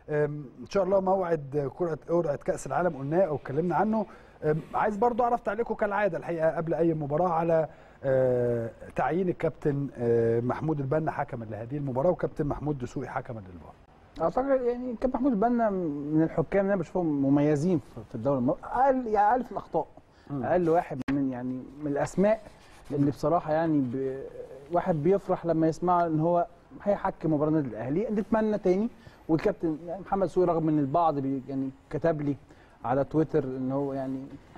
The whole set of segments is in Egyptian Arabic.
أم، ان شاء الله موعد كره قرعه كاس العالم قلناه او اتكلمنا عنه أم، عايز برضو اعرف تعليقكم كالعاده الحقيقه قبل اي مباراه على آه، تعيين الكابتن آه، محمود البنا حكما لهذه المباراه وكابتن محمود دسوقي حكما للفار اعتقد يعني كابتن محمود البنا من الحكام اللي انا بشوفهم مميزين في- في الدوري المصري اقل يعني اقل في الاخطاء اقل واحد من يعني من الاسماء اللي بصراحه يعني ب... واحد بيفرح لما يسمع ان هو هيحكم مباراه النادي الاهلي نتمنى تاني والكابتن يعني محمد سوي رغم ان البعض بي يعني كتب لي على تويتر ان هو يعني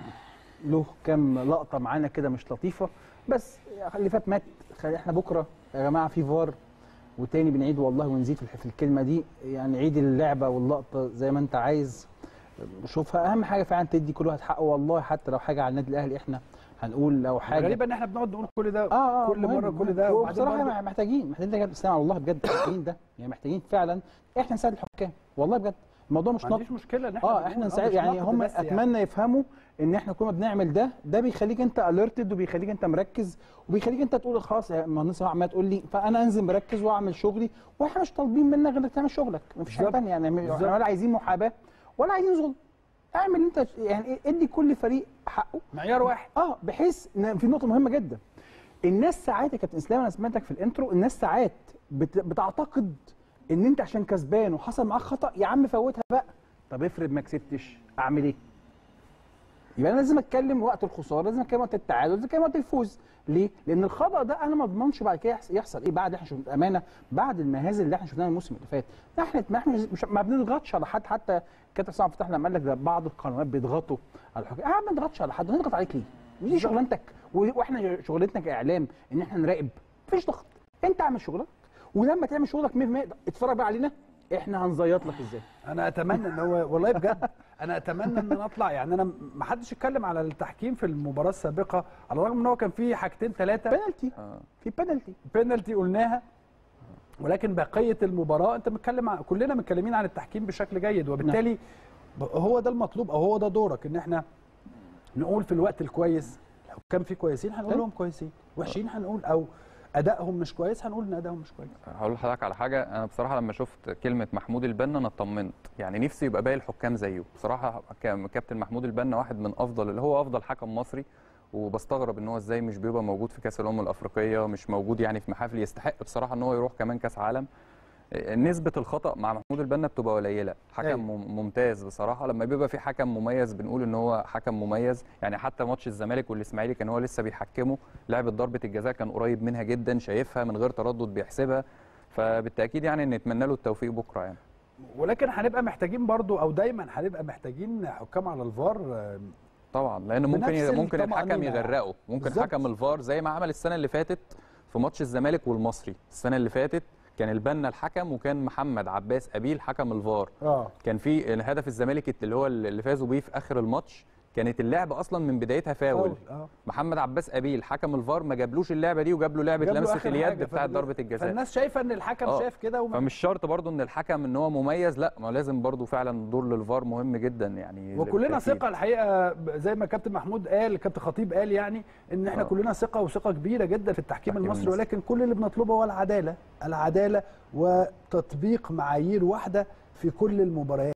له كام لقطه معانا كده مش لطيفه بس اللي فات مات خلي احنا بكره يا جماعه في فار وتاني بنعيد والله ونزيد في في الكلمه دي يعني عيد اللعبه واللقطه زي ما انت عايز شوفها اهم حاجه فعلا تدي كل واحد حقه والله حتى لو حاجه على النادي الاهلي احنا هنقول لو حاجه غريب ان احنا بنقعد نقول كل ده اه اه كل مهم، مره مهم. كل ده وبعدين وبصراحه برضو- محتاجين محتاجين ده بس على الله بجد محتاجين ده يعني محتاجين فعلا احنا نساعد الحكام والله بجد الموضوع مش ما نقد عنديش مشكله ان احنا اه بنقول، احنا آه، نساعد مش يعني نقد هم بس يعني. اتمنى يفهموا ان احنا كنا بنعمل ده ده بيخليك انت اليرتد وبيخليك انت مركز وبيخليك انت تقول خلاص يا مهندس عمال تقول لي فانا انزل مركز واعمل شغلي واحنا مش طالبين منك غير انك تعمل شغلك مفيش حاجه بالظبط. ثانيه يعني بالظبط. احنا ولا عايزين محاباه ولا عايزين ظلم اعمل انت يعني إيه، ادي كل فريق حقه معيار واحد اه بحيث ان في نقطه مهمه جدا الناس ساعات يا كابتن اسلام انا سمعتك في الانترو الناس ساعات بت... بتعتقد ان انت عشان كسبان وحصل معاك خطا يا عم فوتها بقى طب افرض ما كسبتش اعمل ايه يبقى انا لازم اتكلم وقت الخساره لازم اتكلم وقت التعادل لازم اتكلم وقت الفوز ليه لان الخطا ده انا ما اضمنش بعد كده يحصل, يحصل ايه بعد احنا شفنا امانه بعد المهازل اللي احنا شفناها الموسم اللي فات احنا ما احنا مش ما بنضغطش على حد حتى كابتن حسام فتح لما قال لك ده بعض القنوات بيضغطوا على الحكام اه ما نضغطش على حد هنضغط عليك ليه ودي شغلانتك و- واحنا شغلتنا كاعلام ان احنا نراقب مفيش ضغط انت اعمل شغلك ولما تعمل شغلك 100% اتفرج بقى علينا احنا هنزيط لك ازاي انا اتمنى ان هو والله بجد انا اتمنى ان انا اطلع يعني انا ما حدش اتكلم على التحكيم في المباراه السابقه على الرغم ان هو كان في حاجتين ثلاثه بنالتي في بنالتي بينالتي قلناها ولكن بقيه المباراه انت متكلم عن كلنا متكلمين عن التحكيم بشكل جيد وبالتالي ب- هو ده المطلوب او هو ده دورك ان احنا نقول في الوقت الكويس الحكام فيه كويسين هنقول أيوة. لهم كويسين وحشين هنقول او ادائهم مش كويس هنقول ان ادائهم مش كويس هقول لحضرتك على حاجه انا بصراحه لما شفت كلمه محمود البنا انا اطمنت يعني نفسي يبقى باقي الحكام زيه بصراحه كا- كابتن محمود البنا واحد من افضل اللي هو افضل حكم مصري وبستغرب ان هو ازاي مش بيبقى موجود في كاس الامم الافريقيه مش موجود يعني في محافل يستحق بصراحه ان هو يروح كمان كاس عالم نسبة الخطأ مع محمود البنا بتبقى قليلة، حكم أيوة. مم- ممتاز بصراحة لما بيبقى في حكم مميز بنقول ان هو حكم مميز، يعني حتى ماتش الزمالك والاسماعيلي كان هو لسه بيحكمه، لعبة ضربة الجزاء كان قريب منها جدا شايفها من غير تردد بيحسبها، فبالتأكيد يعني نتمنى له التوفيق بكرة يعني. ولكن هنبقى محتاجين برضو او دايما هنبقى محتاجين حكام على الفار آه، طبعا لان ممكن بنفس ممكن الحكم الطمأنينة. يغرقه ممكن بالظبط. حكم الفار زي ما عمل السنه اللي فاتت في ماتش الزمالك والمصري السنه اللي فاتت كان البنا الحكم وكان محمد عباس ابيل حكم الفار اه كان في هدف الزمالك اللي هو اللي فازوا بيه في اخر الماتش كانت اللعبه اصلا من بدايتها فاول اه محمد عباس ابيل حكم الفار ما جابلوش اللعبه دي وجاب له لعبه جاب له لمسه آخر اليد حاجة، بتاعه فبي- ضربه الجزاء فالناس شايفه ان الحكم آه. شايف كده وما فمش شرط برضو ان الحكم ان هو مميز لا ما لازم برضو فعلا دور للفار مهم جدا يعني وكلنا بالتأكيد. ثقه الحقيقه ب- زي ما كابتن محمود قال كابتن خطيب قال يعني ان احنا آه. كلنا ثقه وثقه كبيره جدا في التحكيم التحكيم المصري المصري. ولكن كل اللي بنطلبه هو العداله العداله وتطبيق معايير واحده في كل المباريات